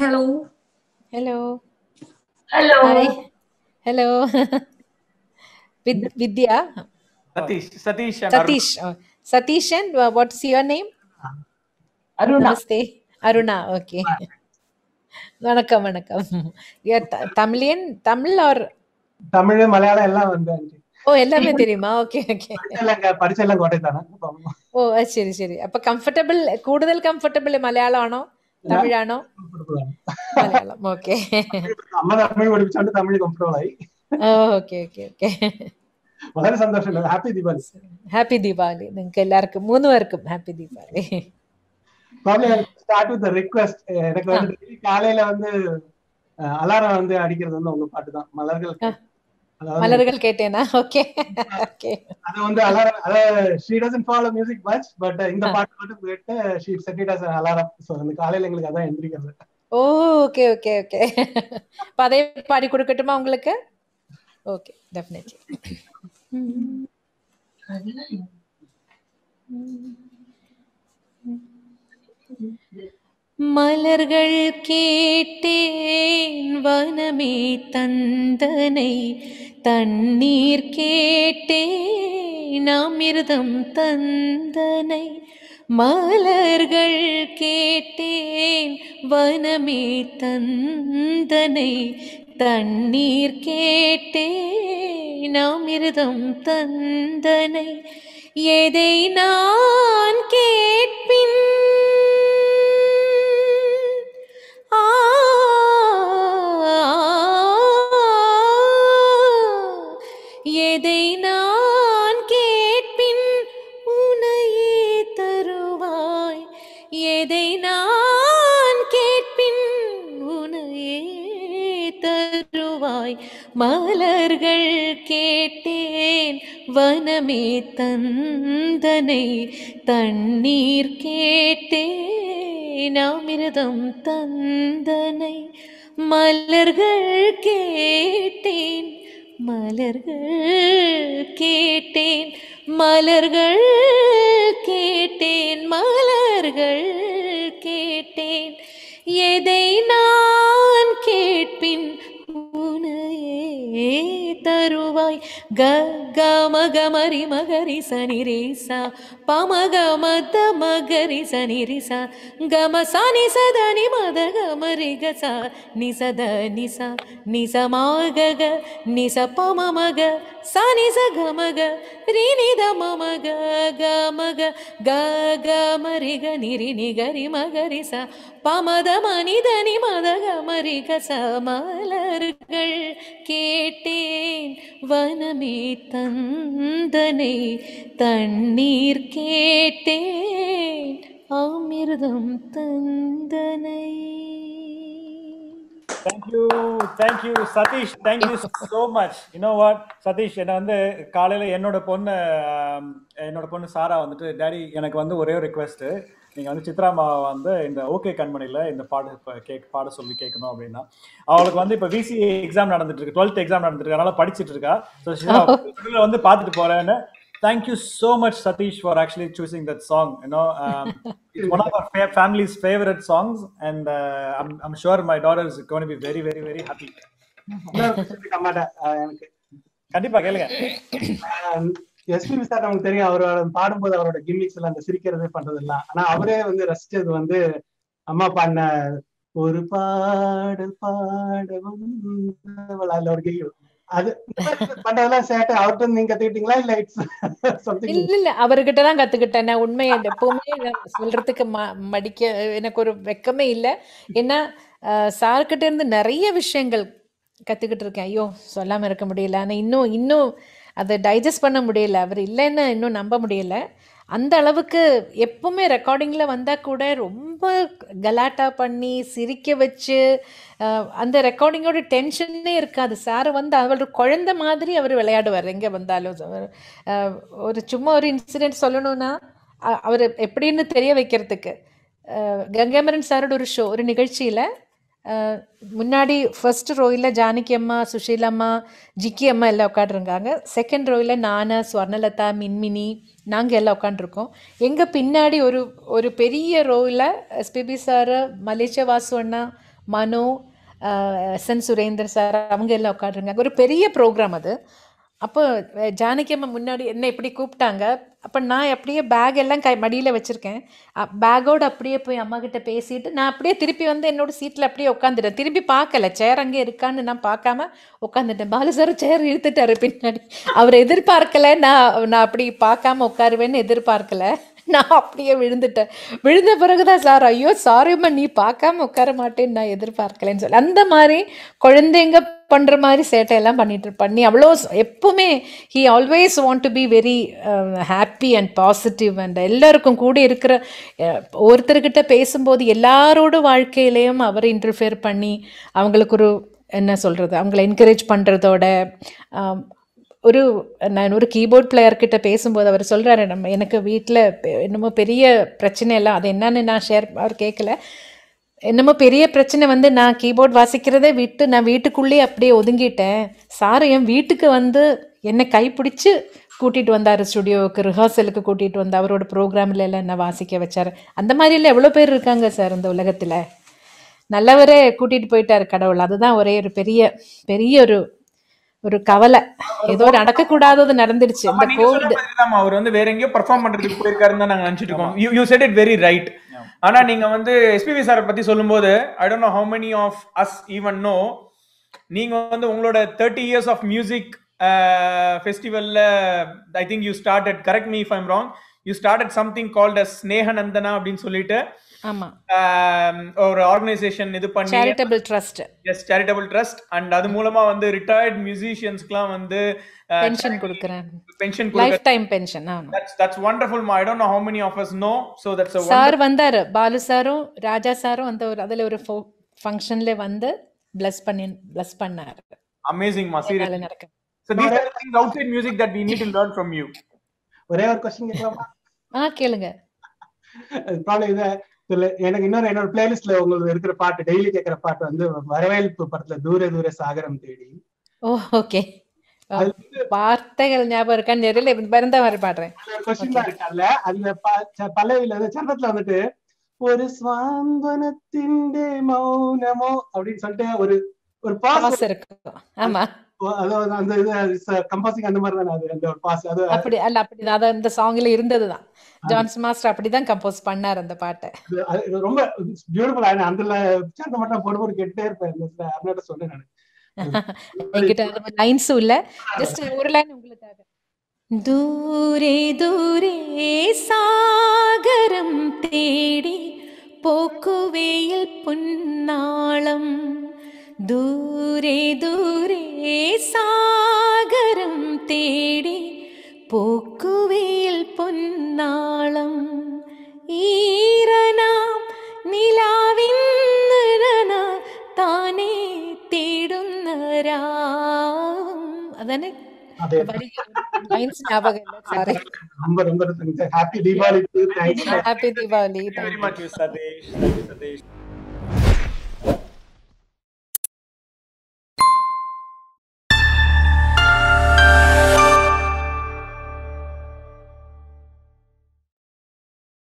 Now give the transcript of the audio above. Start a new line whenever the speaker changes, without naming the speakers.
Hello.
Hello.
Hello.
Hi. Hello. Vid- Vidya.
Satish, Satish and Arun.
Satish. Oh, Satish and uh, what's your name?
Aruna.
Namaste. Aruna. Okay. வணக்கம் வணக்கம் You're த- Tamilian Tamil or
Tamil Malayalam எல்லாம் வந்து aunty.
ஓ எல்லாமே தெரியுமா okay okay
படிச்செல்லாம் இங்க- படிச்செல்லாம் கோட்டை தானே
ഓ അത് ശരി ശരി അപ്പൊ കംഫർട്ടബിൾ കൂടുതൽ കംഫർട്ടബിൾ മലയാളമാണോ തമിഴാണോ മലയാളം ഓക്കെ
അമ്മ തമിഴ് പഠിപ്പിച്ചോണ്ട് തമിഴ് കംഫർട്ടബിൾ ആയി
ഓക്കെ ഓക്കെ ഓക്കെ
വളരെ സന്തോഷം ഹാപ്പി ദീപാവലി
ഹാപ്പി ദീപാവലി നിങ്ങൾക്ക് എല്ലാവർക്കും മൂന്ന് പേർക്കും happy Deepavali
start with request எனக்கு வந்து daily காலையில வந்து அலாரம் வந்து அடிக்கிறது வந்து உங்க பாட்டு தான் மலர்கள் அதாவது
மலர்கள் கேட்டேனா ஓகே ஓகே
அது வந்து அலாரம் அதாவது she doesn't follow music much but இந்த பாட்டு மட்டும் கேட்டு she set it as alarm so அந்த காலையில எங்களுக்கு அதான் எந்திரிக்கிறது
ஓ ஓகே ஓகே ஓகே அப்ப அதே பாடி கொடுக்கட்டுமா உங்களுக்கு ஓகே டெஃபினெட்லி மலர்கள் கேட்டேன் வனமே தந்தனை தண்ணீர் கேட்டேன் அமிர்தம் தந்தனை மலர்கள் கேட்டேன் வனமே தந்தனை தண்ணீர் கேட்டேன் அமிர்தம் தந்தனை எதை நான் கேட்பின் ஆ எதை நான் கேட்பின் உனையே தருவாய் எதை நான் கேட்பின் உனையே தருவாய் மலர்கள் கேட்டேன் வனமே தந்தனை தண்ணீர் கேட்டேன் அமிர்தம் தந்தனை மலர்கள் கேட்டேன் மலர்கள் கேட்டேன் மலர்கள் கேட்டேன் மலர்கள் கேட்டேன் எதை நான் கேட்பின் உனையே தருவாய் க க மக மரி மகரி சனி ரேசா பமக மத மகரி சனி ரிசா கம சனி சதனி மத கமரி கசா நிசத நிசா நிசமாக க நிச பம மக சனி ச கமக ரினித மமக கமக க க மரி க நிரி நிகரி மகரி ச பமத மனிதனி மத கமரி கச மலர்கள் கேட்டேன் வனமே தந்தனை தண்ணீர் கேட்டேன் அமிர்தம் தந்தனை
Thank you, thank you, Satish. Thank you so much. You know what, Satish, என்ன வந்து காலையில என்னோட பொண்ணு ஆம், என்னோட பொண்ணு சாரா வந்துட்டு டேடி எனக்கு வந்து ஒரே ஒரு ரிக்வெஸ்ட் நீங்க வந்து சித்ராமா வந்து இந்த ஓகே கண்மணில இந்த பாடு இப்ப கேக் பாட சொல்லி கேட்கணும் அப்படின்னா அவளுக்கு வந்து இப்ப விசி எக்ஸாம் நடந்துட்டு இருக்கு டுவெல்த் எக்ஸாம் நடந்துட்டு இருக்கு அதனால படிச்சிட்டு இருக்கா ஸோ வந்து பார்த்துட்டு போறேன்னு Thank you so much, Satish, for actually choosing that song. You know, um, it's one of our fa- family's favorite songs, and uh, I'm, I'm sure my daughter is going to be very, very, very happy.
அம்மாட்ட எனக்கு
கண்டிப்பா கேளுங்க
SPB sir நமக்கு தெரியும் அவரோட பாடும்போது அவரோட கிம்மிக்ஸ் எல்லாம் அந்த சிரிக்கிறது பண்றது எல்லாம் ஆனா அவரே வந்து ரசிச்சது வந்து அம்மா பாடின ஒரு பாடல் பாட வந்தவள் அதுல ஒரு கேள்வி அது பண்றதெல்லாம் சேட்டை அவர்கிட்ட நீங்க கத்துக்கிட்டீங்களா இல்ல இட்ஸ் சம்திங்
இல்ல இல்ல அவர்கிட்ட தான் கத்துக்கிட்டேன் நான் உண்மையை எப்பவுமே நான் சொல்றதுக்கு ம- மடிக்க எனக்கு ஒரு வெக்கமே இல்லை ஏன்னா சார்கிட்ட இருந்து நிறைய விஷயங்கள் கத்துக்கிட்டு இருக்கேன் ஐயோ சொல்லாம இருக்க முடியல ஆனா இன்னும் இன்னும் அதை டைஜஸ்ட் பண்ண முடியல அவர் இல்லைன்னு இன்னும் நம்ப முடியல அந்த அளவுக்கு எப்பவுமே ரெக்கார்டிங்கில் வந்தால் கூட ரொம்ப கலாட்டா பண்ணி சிரிக்க வச்சு அஹ், அந்த ரெக்கார்டிங்கோட டென்ஷனே இருக்காது சார் வந்து அவர் குழந்தை மாதிரி அவர் விளையாடுவார் எங்கே வந்தாலும் அவர், அஹ், ஒரு சும்மா ஒரு இன்சிடென்ட் சொல்லணும்னா அ- அவர் எப்படின்னு தெரிய வைக்கிறதுக்கு அஹ், கங்காமரன் சாரோட ஒரு ஷோ ஒரு நிகழ்ச்சியில் முன்னாடி ஃபர்ஸ்ட் ரோயில் ஜானகி அம்மா சுஷீலா அம்மா ஜிக்கி அம்மா எல்லாம் உட்காந்துருக்காங்க செகண்ட் ரோயில் நான் ஸ்வர்ணலதா மின்மினி நாங்கள் எல்லாம் உட்காந்துருக்கோம் எங்கள் பின்னாடி ஒரு ஒரு பெரிய ரோவில் எஸ்பிபி சார் மலேசியா வாசு அண்ணா Mano S N Surender sir அவங்க எல்லாம் உட்காடுறாங்க ஒரு பெரிய ப்ரோக்ராம் அது அப்போ அஹ், ஜானகி அம்மா முன்னாடி என்ன இப்படி கூப்பிட்டாங்க அப்போ நான் அப்படியே பேக் எல்லாம் கை மடியில் வச்சுருக்கேன் பேக்கோடு அப்படியே போய் அம்மா கிட்ட பேசிட்டு நான் அப்படியே திருப்பி வந்து என்னோட சீட்டில் அப்படியே உட்காந்துட்டேன் திரும்பி பார்க்கல சேர் அங்கே இருக்கான்னு நான் பார்க்காம உட்காந்துட்டேன் பாலு சார் சேர் இழுத்துட்டாரு பின்னாடி அவர் எதிர்பார்க்கல நான் நான் அப்படி பார்க்காம உட்காருவேன்னு எதிர்பார்க்கல நான் அப்படியே விழுந்துட்டேன் விழுந்த பிறகுதான் சார் ஐயோ சாரிம்மா நீ பார்க்காம உட்கார மாட்டேன்னு நான் எதிர்பார்க்கலன்னு சொல்லி அந்த மாதிரி குழந்தைங்க பண்ணுற மாதிரி சேட்டையெல்லாம் பண்ணிட்டு பண்ணி அவ்வளோ ச- எப்பவுமே he always want to be very happy and positive and எல்லாருக்கும் கூட இருக்கிற அஹ், ஒருத்தர்கிட்ட பேசும்போது எல்லாரோட வாழ்க்கையிலையும் அவர் இன்டர்ஃபியர் பண்ணி அவங்களுக்கு ஒரு என்ன சொல்கிறது அவங்கள என்கரேஜ் பண்ணுறதோட ஒரு நான் ஒரு கீபோர்ட் பிளேயர் கிட்ட பேசும்போது அவர் சொல்கிறாரு நம்ம எனக்கு வீட்டில் என்னமோ பெரிய பிரச்சனை எல்லாம் அது என்னன்னு நான் ஷேர் அவர் கேட்கல என்னமோ பெரிய பிரச்சனை வந்து நான் கீபோர்ட் வாசிக்கிறதே விட்டு நான் வீட்டுக்குள்ளேயே அப்படியே ஒதுங்கிட்டேன் சார் என் வீட்டுக்கு வந்து என்னை கைப்பிடிச்சு கூட்டிகிட்டு வந்தார் ஸ்டுடியோவுக்கு ரிஹர்சலுக்கு கூட்டிகிட்டு வந்து அவரோட ப்ரோக்ராமில் எல்லாம் என்ன வாசிக்க வச்சார் அந்த மாதிரியெல்லாம் எவ்வளோ பேர் இருக்காங்க சார் இந்த உலகத்தில் நல்லவரே கூட்டிகிட்டு போயிட்டார் கடவுள் அதுதான் ஒரே ஒரு பெரிய பெரிய ஒரு ஒரு கவலை ஏதோ நடக்கக்கூடாதது நடந்துடுச்சு
ஆமா,
இந்த
நீங்க சொன்ன
கோவிட்
மாதிரி தான் அவர் வந்து வேற எங்கேயோ பெர்ஃபார்ம் பண்றதுக்கு போயிருக்காருன்னு தான் நாங்க நினைச்சிட்டு இருக்கோம் you you said it very right ஆனா நீங்க வந்து எஸ்பிபி சாரை பத்தி சொல்லும்போது I don't know how many of us even know நீங்க வந்து உங்களோட தேர்ட்டி இயர்ஸ் ஆஃப் மியூசிக் ஃபெஸ்டிவல்ல I think you started correct me if I'm wrong you started something called as Snehanandana அப்படின்னு சொல்லிட்டு
ஆமாம்
um, ஒரு ஆர்கனைசேஷன் இது பண்ணி
charitable trust
yes charitable trust and அது மூலமா வந்து ரிட்டையர்ட் மியூசிஷியன்ஸ்க்குலாம் வந்து
பென்ஷன் கொடுக்குறேன்
பென்ஷன்
லைஃப் டைம் பென்ஷன் ஆமாம்
That's that's wonderful, ma. I don't know how many of us know. So that's a
sir வந்தார் பாலு சாரும் ராஜா சாரும் அந்த ஒரு அதில் ஒரு ஃபங்க்ஷனில் வந்து ப்ளஸ் பண்ணி ப்ளஸ் பண்ணார்
amazing, ma. Seriously.
என்னால நடக்க
So these are the things outside music that we need to learn from you.
ஒரே ஒரு கொஸ்டின் கேட்கலாமா
ஆ கேளுங்க
ப்ராப்ளம் இத இதுல எனக்கு இன்னொரு என்னோட பிளேலிஸ்ட்ல உங்களுக்கு இருக்கிற பாட்டு டெய்லி கேட்கிற பாட்டு வந்து வரவேற்பு படத்துல தூர தூர சாகரம் தேடி
ஓ ஓகே
அது
வார்த்தைகள் ஞாபகம் இருக்கான்னு தெரியல பிறந்த மாதிரி பாடுறேன்
கொஸ்டின் தான் இருக்கல்ல அந்த ப- ச- பல்லவியில வந்து சரணத்துல வந்துட்டு ஒரு ஸ்வாந்தனத்தின்டே மௌனமோ அப்படின்னு சொல்லிட்டு ஒரு ஒரு பாஸ்
பாஸ் இருக்கும் ஆமா
அதாவது அந்த இது கம்போசிங் அந்த மாதிரி தானே அது அந்த ஒரு பாஸ் அது
அப்படி அல்ல அப்படிதான் அது அந்த சாங்ல இருந்ததுதான் ஜான்ஸ் மாஸ்டர் அப்படிதான் கம்போஸ் பண்ணார் அந்த பாட்டை
அது- அது ரொம்ப பியூட்டிஃபுல் ஆயிடும் அந்த சேர்ந்த மட்டும் போட்டு போட்டு கேட்டே இருப்பேன் இந்த அண்ணாட்ட சொன்னேன் நான்
என்கிட்ட அது லைன்ஸும் இல்ல ஜஸ்ட் ஒரு லைன் உங்களுக்காக தூரே தூரே சாகரம் தேடி போக்குவேயில் புன்னாளம் தூரே தூரே சாகரம் தேடி പോക്കുവേൽ പൊന്നാളം ഈരനാം നിലാവിന്നന താനേ തേടുന്ന രാം അതന്നെ
அதே
ലൈൻസ് ஞாபகம் இல்ல சாரி
ரொம்ப ரொம்ப happy Deepavali thanks
happy Deepavali
Thank you very much, Satish. Thank you, Satish.